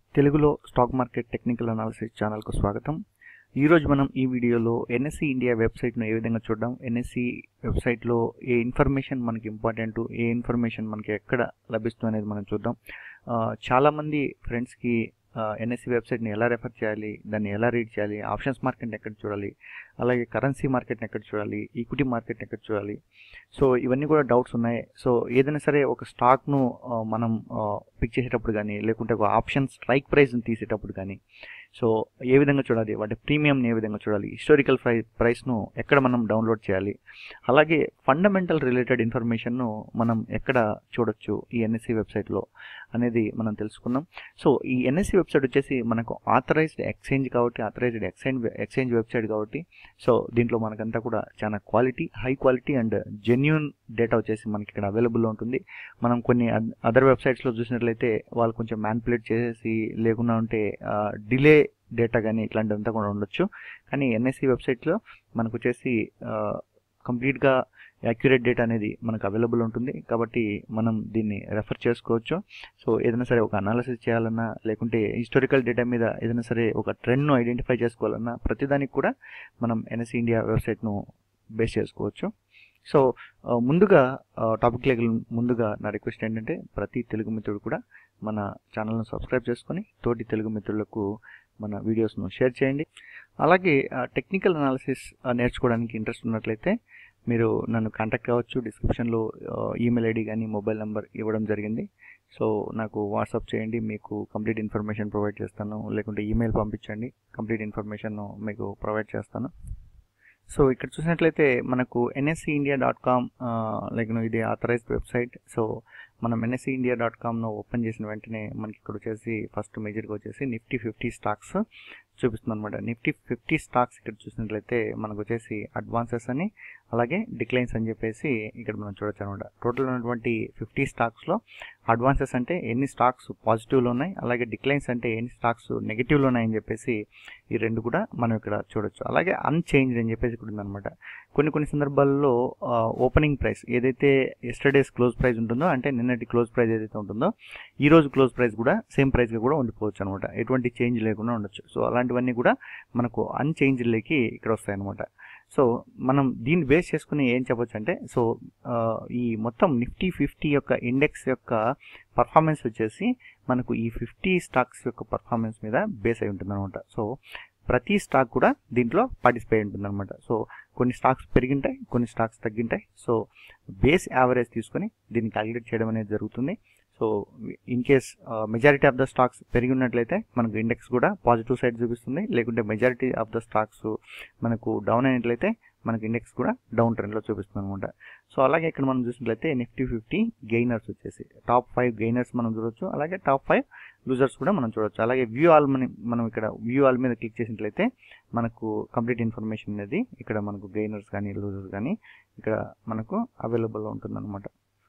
తెలుగులో stock market technical analysis ఛానల్కు స్వాగతం ఈరోజు మనం ఈ వీడియోలో ఎన్ఎస్సి ఇండియా వెబ్సైట్ను ఏ విధంగా చూద్దాం ఎన్ఎస్సి వెబ్సైట్లో ఏ ఇన్ఫర్మేషన్ మనకి ఇంపార్టెంట్ ఏ ఇన్ఫర్మేషన్ మనకి ఎక్కడ లభిస్తుంది అనేది మనం చూద్దాం ఆ, చాలామంది ఫ్రెండ్స్కి ఎన్ఎస్సి వెబ్సైట్ని ఎలా రెఫర్ చేయాలి దాన్ని ఎలా రీడ్ చేయాలి ఆప్షన్స్ మార్కెట్ని ఎక్కడ చూడాలి అలాగే కరెన్సీ మార్కెట్ని ఎక్కడ చూడాలి ఈక్విటీ మార్కెట్ని ఎక్కడ చూడాలి సో ఇవన్నీ కూడా డౌట్స్ ఉన్నాయి సో ఏదైనా సరే ఒక స్టాక్ను ఆ, మనం పిక్ చేసేటప్పుడు కానీ లేకుంటే ఒక ఆప్షన్ స్ట్రైక్ ప్రైస్ని తీసేటప్పుడు కానీ సో ఏ విధంగా చూడాలి వాటి ప్రీమియంని ఏ విధంగా చూడాలి హిస్టారికల్ ప్రై ప్రైస్ను ఎక్కడ మనం డౌన్లోడ్ చేయాలి అలాగే ఫండమెంటల్ రిలేటెడ్ ఇన్ఫర్మేషన్ను మనం ఎక్కడ చూడొచ్చు ఈ ఎన్ఎస్సి వెబ్సైట్లో అనేది మనం తెలుసుకుందాం సో ఈ ఎన్ఎస్సి వెబ్సైట్ వచ్చేసి మనకు ఆథరైజ్డ్ ఎక్స్చేంజ్ కాబట్టి ఆథరైజ్డ్ ఎక్స్చేంజ్ ఎక్స్చేంజ్ వెబ్సైట్ కాబట్టి సో దీంట్లో మనకంతా కూడా చాలా quality high quality and genuine data వచ్చేసి మనకి ఇక్కడ అవైలబుల్లో ఉంటుంది మనం కొన్ని అదర్ వెబ్సైట్స్లో చూసినట్లయితే వాళ్ళు కొంచెం మ్యాన్పులేట్ చేసేసి లేకుండా ఉంటే డిలే డేటా కానీ ఇట్లాంటిదంతా కూడా ఉండొచ్చు కానీ ఎన్ఎస్సి వెబ్సైట్లో మనకు వచ్చేసి కంప్లీట్గా యాక్యురేట్ డేటా అనేది మనకు అవైలబుల్ ఉంటుంది కాబట్టి మనం దీన్ని రెఫర్ చేసుకోవచ్చు సో ఏదైనా సరే ఒక అనాలిసిస్ చేయాలన్నా లేకుంటే హిస్టారికల్ డేటా మీద ఏదైనా సరే ఒక ట్రెండ్ను ఐడెంటిఫై చేసుకోవాలన్నా ప్రతిదానికి కూడా మనం ఎన్ఎస్సి ఇండియా వెబ్సైట్ను బేస్ చేసుకోవచ్చు సో ఆ, ముందుగా టాపిక్లోకి ముందుగా నా రిక్వెస్ట్ ఏంటంటే ప్రతి తెలుగు మిత్రుడు కూడా మన ఛానల్ను సబ్స్క్రైబ్ చేసుకొని తోటి తెలుగు మిత్రులకు మన వీడియోస్ను షేర్ చేయండి అలాగే టెక్నికల్ అనాలిసిస్ నేర్చుకోవడానికి ఇంట్రెస్ట్ ఉన్నట్లయితే మీరు నన్ను కాంటాక్ట్ కావచ్చు డిస్క్రిప్షన్లో ఈమెయిల్ ఐడి కానీ మొబైల్ నెంబర్ ఇవ్వడం జరిగింది సో నాకు వాట్సాప్ చేయండి మీకు కంప్లీట్ ఇన్ఫర్మేషన్ ప్రొవైడ్ చేస్తాను లేకుంటే ఈమెయిల్ పంపించండి కంప్లీట్ ఇన్ఫర్మేషన్ మీకు ప్రొవైడ్ చేస్తాను సో ఇక్కడ చూసినట్లయితే మనకు NSC India dot com like ఇది ఆథరైజ్డ్ వెబ్సైట్ సో మనం ఎన్ఎస్సి ఇండియా డాట్ కామ్ను ఓపెన్ చేసిన వెంటనే మనకి ఇక్కడ వచ్చేసి ఫస్ట్ మేజర్గా వచ్చేసి నిఫ్టీ ఫిఫ్టీ స్టాక్స్ చూపిస్తుంది అనమాట నిఫ్టీ ఫిఫ్టీ స్టాక్స్ ఇక్కడ చూసినట్లయితే మనకు వచ్చేసి అడ్వాన్సెస్ అని అలాగే డిక్లైన్స్ అని చెప్పేసి ఇక్కడ మనం చూడొచ్చు అనమాట టోటల్ ఉన్నటువంటి ఫిఫ్టీ స్టాక్స్లో అడ్వాన్సెస్ అంటే ఎన్ని స్టాక్స్ పాజిటివ్లో ఉన్నాయి అలాగే డిక్లైన్స్ అంటే ఎన్ని స్టాక్స్ నెగిటివ్లో ఉన్నాయని చెప్పేసి ఈ రెండు కూడా మనం ఇక్కడ చూడొచ్చు అలాగే అన్చేంజ్ అని చెప్పేసి ఇక్కడ ఉందన్నమాట కొన్ని కొన్ని సందర్భాల్లో ఓపెనింగ్ ప్రైస్ ఏదైతే ఎస్టర్డేస్ క్లోజ్ ప్రైస్ ఉంటుందో అంటే నిన్నటి క్లోజ్ ప్రైస్ ఏదైతే ఉంటుందో ఈ రోజు క్లోజ్ ప్రైస్ కూడా సేమ్ ప్రైస్గా కూడా ఉండిపోవచ్చు అనమాట ఎటువంటి చేంజ్ లేకుండా ఉండొచ్చు సో అలాంటివన్నీ కూడా మనకు అన్చేంజ్లోకి ఇక్కడ వస్తాయన్నమాట సో మనం దీన్ని బేస్ చేసుకుని ఏం చెప్పొచ్చు అంటే సో ఆ, ఈ మొత్తం నిఫ్టీ ఫిఫ్టీ యొక్క ఇండెక్స్ యొక్క పర్ఫార్మెన్స్ వచ్చేసి మనకు ఈ ఫిఫ్టీ స్టాక్స్ యొక్క పర్ఫార్మెన్స్ మీద బేస్ అయి ఉంటుంది అనమాట సో ప్రతి స్టాక్ కూడా దీంట్లో పార్టిసిపేట్ ఉంటుంది అనమాట సో కొన్ని స్టాక్స్ పెరిగింటాయి కొన్ని స్టాక్స్ తగ్గింటాయి సో బేస్ యావరేజ్ తీసుకొని దీన్ని క్యాలిక్యులేట్ చేయడం అనేది జరుగుతుంది so in case majority of the stocks పెరిగి ఉన్నట్లయితే మనకు ఇండెక్స్ కూడా పాజిటివ్ సైడ్ చూపిస్తుంది లేకుంటే మెజారిటీ ఆఫ్ ద స్టాక్స్ మనకు డౌన్ అయినట్లయితే మనకి ఇండెక్స్ కూడా డౌన్ ట్రెండ్లో చూపిస్తుంది అనమాట సో అలాగే ఇక్కడ మనం చూసినట్లయితే నిఫ్టీ ఫిఫ్టీ గెయినర్స్ వచ్చేసి టాప్ ఫైవ్ గెయినర్స్ మనం చూడొచ్చు అలాగే టాప్ ఫైవ్ లూజర్స్ కూడా మనం చూడొచ్చు అలాగే వ్యూ ఆల్ మన మనం ఇక్కడ వ్యూ ఆల్ మీద క్లిక్ చేసినట్లయితే మనకు కంప్లీట్ ఇన్ఫర్మేషన్ అనేది ఇక్కడ మనకు గెయినర్స్ కానీ లూజర్స్ కానీ ఇక్కడ మనకు అవైలబుల్లో ఉంటుందన్నమాట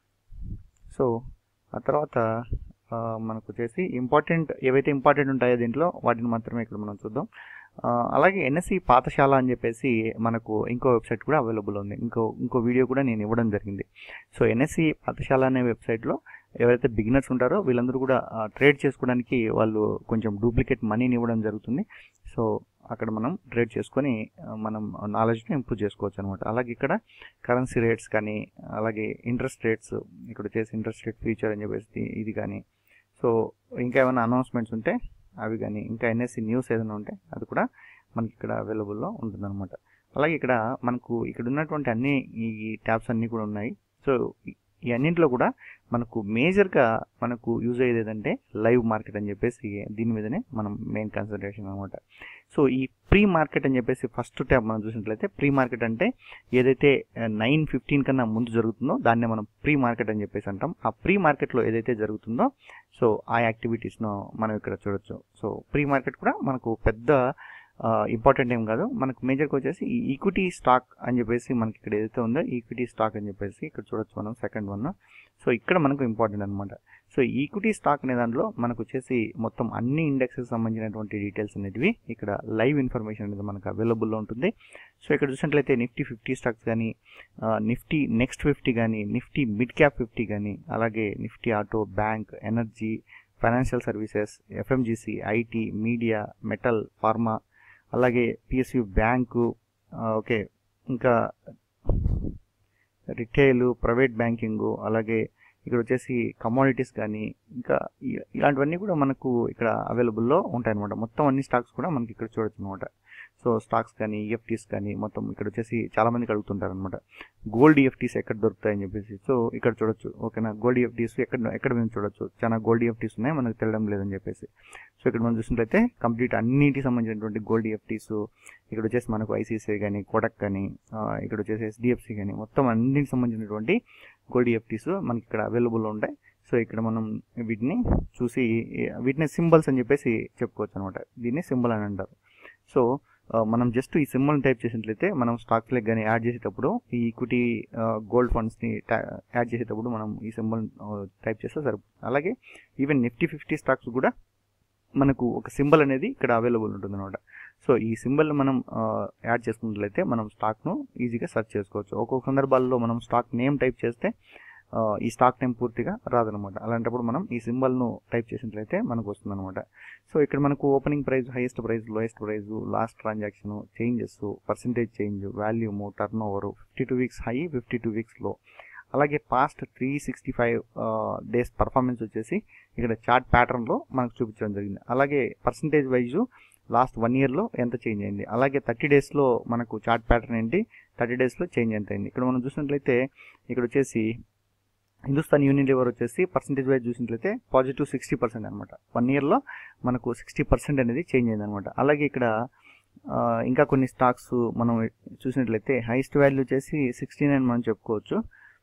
సో ఆ తర్వాత ఆ, మనకు వచ్చేసి ఇంపార్టెంట్ ఏవైతే ఇంపార్టెంట్ ఉంటాయో దీంట్లో వాటిని మాత్రమే ఇక్కడ మనం చూద్దాం ఆ, అలాగే ఎన్ఎస్సి పాఠశాల అని చెప్పేసి మనకు ఇంకో వెబ్సైట్ కూడా అవైలబుల్ ఉంది ఇంకో ఇంకో వీడియో కూడా నేను ఇవ్వడం జరిగింది సో ఎన్ఎస్సి పాఠశాల అనే వెబ్సైట్లో ఎవరైతే బిగినర్స్ ఉంటారో వీళ్ళందరూ కూడా ట్రేడ్ చేసుకోవడానికి వాళ్ళు కొంచెం డూప్లికేట్ మనీని ఇవ్వడం జరుగుతుంది సో అక్కడ మనం ట్రేడ్ చేసుకొని ఆ, మనం నాలెడ్జ్ని ఇంప్రూవ్ చేసుకోవచ్చు అనమాట అలాగే ఇక్కడ కరెన్సీ రేట్స్ కానీ అలాగే ఇంట్రెస్ట్ రేట్స్ ఇక్కడ వచ్చేసి ఇంట్రెస్ట్ రేట్ ఫీచర్ అని చెప్పేసి ఇది కానీ సో ఇంకా ఏమైనా అనౌన్స్మెంట్స్ ఉంటే అవి కానీ ఇంకా ఎన్ఎస్సి న్యూస్ ఏదైనా ఉంటే అది కూడా మనకి ఇక్కడ అవైలబుల్లో ఉంటుందన్నమాట అలాగే ఇక్కడ మనకు ఇక్కడ ఉన్నటువంటి అన్ని ఈ ట్యాబ్స్ అన్నీ కూడా ఉన్నాయి సో ఈ అన్నింటిలో కూడా మనకు మేజర్గా మనకు యూజ్ అయ్యేది ఏదంటే లైవ్ మార్కెట్ అని చెప్పేసి దీని మీదనే మనం మెయిన్ కాన్సన్ట్రేషన్ అనమాట సో ఈ ప్రీ మార్కెట్ అని చెప్పేసి ఫస్ట్ ట్యాబ్ మనం చూసినట్లయితే ప్రీ మార్కెట్ అంటే ఏదైతే నైన్ ఫిఫ్టీన్ కన్నా ముందు జరుగుతుందో దాన్నే మనం ప్రీ మార్కెట్ అని చెప్పేసి అంటాం ఆ ప్రీ మార్కెట్లో ఏదైతే జరుగుతుందో సో ఆ యాక్టివిటీస్ను మనం ఇక్కడ చూడొచ్చు సో ప్రీ మార్కెట్ కూడా మనకు పెద్ద ఇంపార్టెంట్ ఏం కాదు మనకు మేజర్గా వచ్చేసి ఈ ఈక్విటీ స్టాక్ అని చెప్పేసి మనకి ఇక్కడ ఏదైతే ఉందో ఈక్విటీ స్టాక్ అని చెప్పేసి ఇక్కడ చూడొచ్చు మనం సెకండ్ వన్ సో ఇక్కడ మనకు ఇంపార్టెంట్ అనమాట సో ఈక్విటీ స్టాక్ అనే దాంట్లో మనకు వచ్చేసి మొత్తం అన్ని ఇండెక్స్కి సంబంధించినటువంటి డీటెయిల్స్ అనేటివి ఇక్కడ లైవ్ ఇన్ఫర్మేషన్ అనేది మనకు అవైలబుల్లో ఉంటుంది సో ఇక్కడ చూసినట్లయితే నిఫ్టీ ఫిఫ్టీ స్టాక్స్ కానీ నిఫ్టీ నెక్స్ట్ ఫిఫ్టీ కానీ నిఫ్టీ మిడ్ క్యాప్ ఫిఫ్టీ కానీ అలాగే Nifty auto bank energy financial services FMGC IT media metal pharma అలాగే పిఎస్యు బ్యాంకు ఓకే ఇంకా రిటైల్ ప్రైవేట్ బ్యాంకింగు అలాగే ఇక్కడ వచ్చేసి కమోడిటీస్ కానీ ఇంకా ఇ- ఇలాంటివన్నీ కూడా మనకు ఇక్కడ అవైలబుల్లో ఉంటాయి అనమాట మొత్తం అన్ని స్టాక్స్ కూడా మనకి ఇక్కడ చూడొచ్చు అనమాట సో స్టాక్స్ కానీ ఈఎఫ్టీస్ కానీ మొత్తం ఇక్కడ వచ్చేసి చాలా మందికి అడుగుతుంటారు అనమాట గోల్డ్ ఈఎఫ్టీస్ ఎక్కడ దొరుకుతాయని చెప్పేసి సో ఇక్కడ చూడొచ్చు ఓకేనా గోల్డ్ ఈఎఫ్టీస్ ఎక్కడ ఎక్కడ మేము చూడొచ్చు చాలా గోల్డ్ ఈఎఫ్టీస్ ఉన్నాయి మనకు తెలియడం లేదని చెప్పేసి సో ఇక్కడ మనం చూసినట్లయితే కంప్లీట్ అన్నిటికి సంబంధించినటువంటి గోల్డ్ ఈఎఫ్టీస్ ఇక్కడ వచ్చేసి మనకు ఐసీసీఐ కానీ కోటక్ కానీ ఆ, ఇక్కడ వచ్చేసి ఎస్డిఎఫ్సి కానీ మొత్తం అన్నిటికి సంబంధించినటువంటి గోల్డ్ ఈఎఫ్టీస్ మనకి ఇక్కడ అవైలబుల్ ఉంటాయి సో ఇక్కడ మనం వీటిని చూసి వీటిని సింబల్స్ అని చెప్పేసి చెప్పుకోవచ్చు అనమాట దీన్ని సింబల్ అని అంటారు సో ఆ, మనం జస్ట్ ఈ సింబల్ టైప్ చేసినట్లయితే మనం స్టాక్స్ లెగ్ కానీ యాడ్ చేసేటప్పుడు ఈ ఈక్విటీ గోల్డ్ ఫండ్స్ని యాడ్ చేసేటప్పుడు మనం ఈ సింబల్ టైప్ చేస్తే సరిపోతుంది అలాగే ఈవెన్ నిఫ్టీ ఫిఫ్టీ స్టాక్స్ కూడా మనకు ఒక సింబల్ అనేది ఇక్కడ అవైలబుల్ ఉంటుంది అనమాట సో ఈ సింబల్ మనం యాడ్ చేసుకున్నట్లయితే మనం స్టాక్ను ఈజీగా సెర్చ్ చేసుకోవచ్చు ఒక్కొక్క సందర్భాల్లో మనం స్టాక్ నేమ్ టైప్ చేస్తే ఆ, ఈ స్టాక్ నేమ్ పూర్తిగా రాదనమాట అలాంటప్పుడు మనం ఈ సింబల్ను టైప్ చేసినట్లయితే మనకు వస్తుందన్నమాట సో ఇక్కడ మనకు opening price highest price lowest price last transaction changes percentage change volume turnover fifty two weeks high fifty two weeks low అలాగే past three sixty five days performance వచ్చేసి ఇక్కడ చార్ట్ ప్యాటర్న్లో మనకు చూపించడం జరిగింది అలాగే పర్సంటేజ్ వైజ్ లాస్ట్ వన్ ఇయర్లో ఎంత చేంజ్ అయింది అలాగే థర్టీ డేస్లో మనకు చార్ట్ ప్యాటర్న్ ఏంటి థర్టీ డేస్లో చేంజ్ ఎంత అయింది ఇక్కడ మనం చూసినట్లయితే ఇక్కడ వచ్చేసి హిందుస్థాన్ యూనియన్ లివర్ వచ్చేసి పర్సంటేజ్ వైజ్ చూసినట్లయితే పాజిటివ్ సిక్స్టీ పర్సెంట్ అనమాట వన్ ఇయర్లో మనకు సిక్స్టీ పర్సెంట్ అనేది చేంజ్ అయింది అనమాట అలాగే ఇక్కడ ఆ, ఇంకా కొన్ని స్టాక్స్ మనం చూసినట్లయితే హైయెస్ట్ వాల్యూ వచ్చేసి సిక్స్టీ నైన్ మనం చెప్పుకోవచ్చు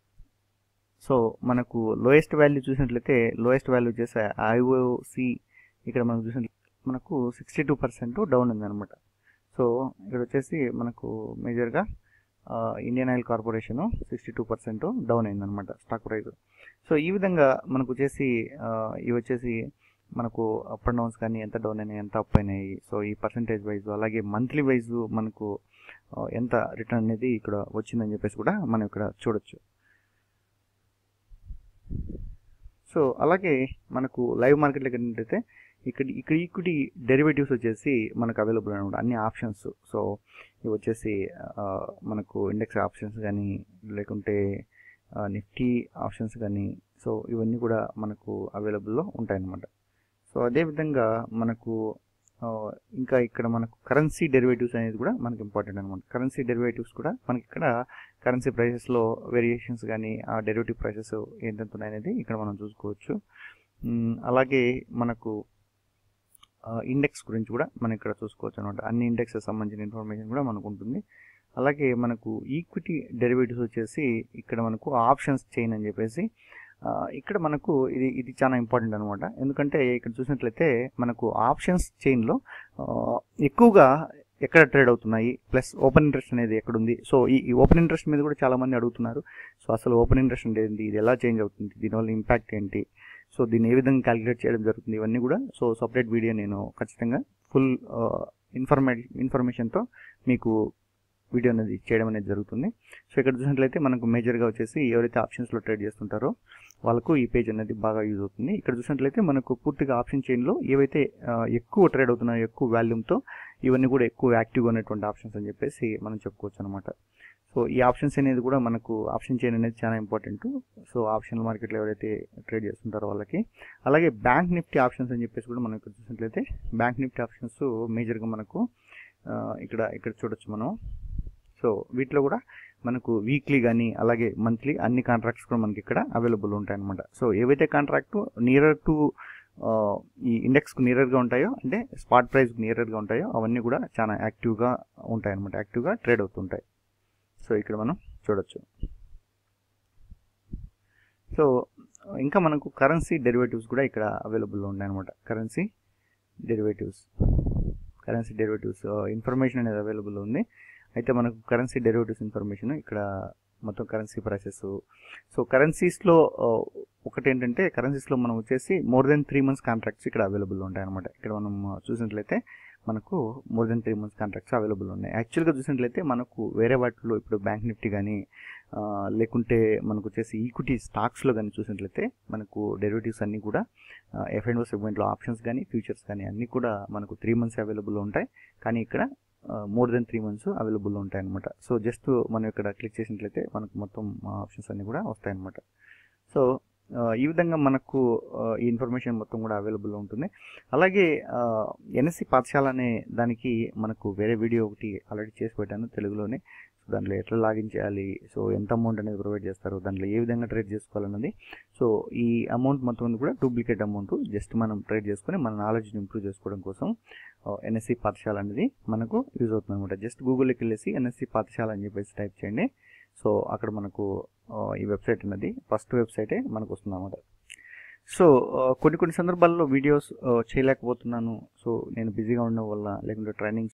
సో మనకు లోయెస్ట్ వాల్యూ చూసినట్లయితే లోయెస్ట్ వాల్యూ వచ్చేసి ఐఓసి ఇక్కడ మనం చూసినట్లయితే మనకు సిక్స్టీ టూ పర్సెంట్ డౌన్ ఉందన్నమాట సో ఇక్కడ వచ్చేసి మనకు మేజర్గా Indian Oil Corporation sixty two percent down అయిందనమాట స్టాక్ ప్రైస్ సో ఈ విధంగా మనకు వచ్చేసి ఆ, ఇవి వచ్చేసి మనకు అప్ అండ్ డౌన్స్ కానీ ఎంత డౌన్ అయినాయి ఎంత అప్ అయినాయి సో ఈ పర్సంటేజ్ వైజ్ అలాగే మంత్లీ వైజ్ మనకు ఆ, ఎంత రిటర్న్ అనేది ఇక్కడ వచ్చిందని చెప్పేసి కూడా మనం ఇక్కడ చూడొచ్చు సో అలాగే మనకు లైవ్ మార్కెట్లో ఏంటంటే ఇక్కడ ఇక్కడ ఈక్విటీ డెరివేటివ్స్ వచ్చేసి మనకు అవైలబుల్ అనమాట అన్ని ఆప్షన్స్ సో ఇవి వచ్చేసి ఆ, మనకు ఇండెక్స్ ఆప్షన్స్ కానీ లేకుంటే నిఫ్టీ ఆప్షన్స్ కానీ సో ఇవన్నీ కూడా మనకు అవైలబుల్లో ఉంటాయన్నమాట సో అదేవిధంగా మనకు ఆ, ఇంకా ఇక్కడ మనకు కరెన్సీ డెరివేటివ్స్ అనేది కూడా మనకి ఇంపార్టెంట్ అనమాట కరెన్సీ డెరివేటివ్స్ కూడా మనకి ఇక్కడ కరెన్సీ ప్రైసెస్లో వేరియేషన్స్ కానీ ఆ డెరివేటివ్ ప్రైసెస్ ఏంటంత ఉన్నాయనేది ఇక్కడ మనం చూసుకోవచ్చు మ్, అలాగే మనకు ఇండెక్స్ గురించి కూడా మనం ఇక్కడ చూసుకోవచ్చు అనమాట అన్ని ఇండెక్స్ సంబంధించిన ఇన్ఫర్మేషన్ కూడా మనకు ఉంటుంది అలాగే మనకు ఈక్విటీ డెరివేటివ్స్ వచ్చేసి ఇక్కడ మనకు ఆప్షన్స్ చైన్ అని చెప్పేసి ఆ, ఇక్కడ మనకు ఇది ఇది చాలా ఇంపార్టెంట్ అనమాట ఎందుకంటే ఇక్కడ చూసినట్లయితే మనకు ఆప్షన్స్ చైన్లో ఎక్కువగా ఎక్కడ ట్రేడ్ అవుతున్నాయి ప్లస్ ఓపెన్ ఇంట్రెస్ట్ అనేది ఎక్కడుంది సో ఈ ఈ ఓపెన్ ఇంట్రెస్ట్ మీద కూడా చాలా మంది అడుగుతున్నారు సో అసలు ఓపెన్ ఇంట్రెస్ట్ అంటే ఏంటి ఇది ఎలా చేంజ్ అవుతుంది దీనివల్ల ఇంపాక్ట్ ఏంటి సో దీన్ని ఏ విధంగా క్యాలిక్యులేట్ చేయడం జరుగుతుంది ఇవన్నీ కూడా సో సపరేట్ వీడియో నేను ఖచ్చితంగా ఫుల్ ఇన్ఫర్మే ఇన్ఫర్మేషన్తో మీకు వీడియో అనేది చేయడం అనేది జరుగుతుంది సో ఇక్కడ చూసినట్లయితే మనకు మేజర్గా వచ్చేసి ఎవరైతే ఆప్షన్స్లో ట్రేడ్ చేస్తుంటారో వాళ్ళకు ఈ పేజ్ అనేది బాగా యూజ్ అవుతుంది ఇక్కడ చూసినట్లయితే మనకు పూర్తిగా ఆప్షన్ చైన్లో ఏవైతే ఆ, ఎక్కువ ట్రేడ్ అవుతున్నాయో ఎక్కువ వాల్యూమ్తో ఇవన్నీ కూడా ఎక్కువ యాక్టివ్గా ఉన్నటువంటి ఆప్షన్స్ అని చెప్పేసి మనం చెప్పుకోవచ్చు అనమాట సో ఈ ఆప్షన్స్ అనేది కూడా మనకు ఆప్షన్ చైన్ అనేది చాలా ఇంపార్టెంట్ సో ఆప్షన్ మార్కెట్లో ఎవరైతే ట్రేడ్ చేస్తుంటారో వాళ్ళకి అలాగే బ్యాంక్ నిఫ్టీ ఆప్షన్స్ అని చెప్పేసి కూడా మనం ఇక్కడ చూసినట్లయితే బ్యాంక్ నిఫ్టీ ఆప్షన్స్ మేజర్గా మనకు ఆ, ఇక్కడ ఇక్కడ చూడొచ్చు మనం సో వీటిలో కూడా మనకు వీక్లీ కానీ అలాగే మంత్లీ అన్ని కాంట్రాక్ట్స్ కూడా మనకి ఇక్కడ అవైలబుల్ ఉంటాయి అనమాట సో ఏవైతే కాంట్రాక్ట్ నియరర్ టు ఈ ఇండెక్స్కు నియరర్గా ఉంటాయో అంటే స్పాట్ ప్రైస్కి నియరర్గా ఉంటాయో అవన్నీ కూడా చాలా యాక్టివ్గా ఉంటాయి అనమాట యాక్టివ్గా ట్రేడ్ అవుతుంటాయి సో ఇక్కడ మనం చూడొచ్చు సో ఇంకా మనకు కరెన్సీ డెరివేటివ్స్ కూడా ఇక్కడ అవైలబుల్లో ఉన్నాయి అనమాట currency derivatives currency derivatives information అనేది అవైలబుల్ ఉంది అయితే మనకు కరెన్సీ డెరివేటివ్స్ ఇన్ఫర్మేషన్ ఇక్కడ మొత్తం కరెన్సీ ప్రైసెస్ సో కరెన్సీస్లో ఒకటి ఏంటంటే కరెన్సీస్లో మనం వచ్చేసి more than three months contracts ఇక్కడ అవైలబుల్ ఉంటాయి అనమాట ఇక్కడ మనం చూసినట్లయితే మనకు more than three months contracts available ఉన్నాయి యాక్చువల్గా చూసినట్లయితే మనకు వేరే వాటిలో ఇప్పుడు బ్యాంక్ నిఫ్టీ కానీ ఆ, లేకుంటే మనకు వచ్చేసి ఈక్విటీ స్టాక్స్లో కానీ చూసినట్లయితే మనకు డెరివేటివ్స్ అన్నీ కూడా ఎఫ్ అండ్ ఓ సెగ్మెంట్లో ఆప్షన్స్ కానీ ఫ్యూచర్స్ కానీ అన్నీ కూడా మనకు త్రీ మంత్స్ అవైలబుల్ ఉంటాయి కానీ ఇక్కడ more than three months available ఉంటాయి అనమాట సో జస్ట్ మనం ఇక్కడ క్లిక్ చేసినట్లయితే మనకు మొత్తం ఆప్షన్స్ అన్నీ కూడా వస్తాయి అనమాట సో ఆ, ఈ విధంగా మనకు ఆ, ఈ ఇన్ఫర్మేషన్ మొత్తం కూడా అవైలబుల్ ఉంటుంది అలాగే ఎన్ఎస్సి పాఠశాల అనే దానికి మనకు వేరే వీడియో ఒకటి ఆల్రెడీ చేసి పెట్టాను తెలుగులోనే సో దాంట్లో ఎట్లా లాగిన్ చేయాలి సో ఎంత అమౌంట్ అనేది ప్రొవైడ్ చేస్తారు దాంట్లో ఏ విధంగా ట్రేడ్ చేసుకోవాలన్నది సో ఈ అమౌంట్ మొత్తం కూడా డూప్లికేట్ అమౌంట్ జస్ట్ మనం ట్రేడ్ చేసుకొని మన నాలెడ్జ్ని ఇంప్రూవ్ చేసుకోవడం కోసం ఎన్ఎస్సి పాఠశాల అనేది మనకు యూజ్ అవుతుంది అనమాట జస్ట్ గూగుల్లోకి వెళ్ళేసి ఎన్ఎస్సి పాఠశాల అని చెప్పేసి టైప్ చేయండి సో అక్కడ మనకు ఆ, ఈ వెబ్సైట్ అనేది ఫస్ట్ వెబ్సైటే మనకు వస్తుంది అనమాట సో ఆ, కొన్ని కొన్ని సందర్భాల్లో వీడియోస్ ఆ, చేయలేకపోతున్నాను సో నేను బిజీగా ఉండడం వల్ల లేకుంటే ట్రైనింగ్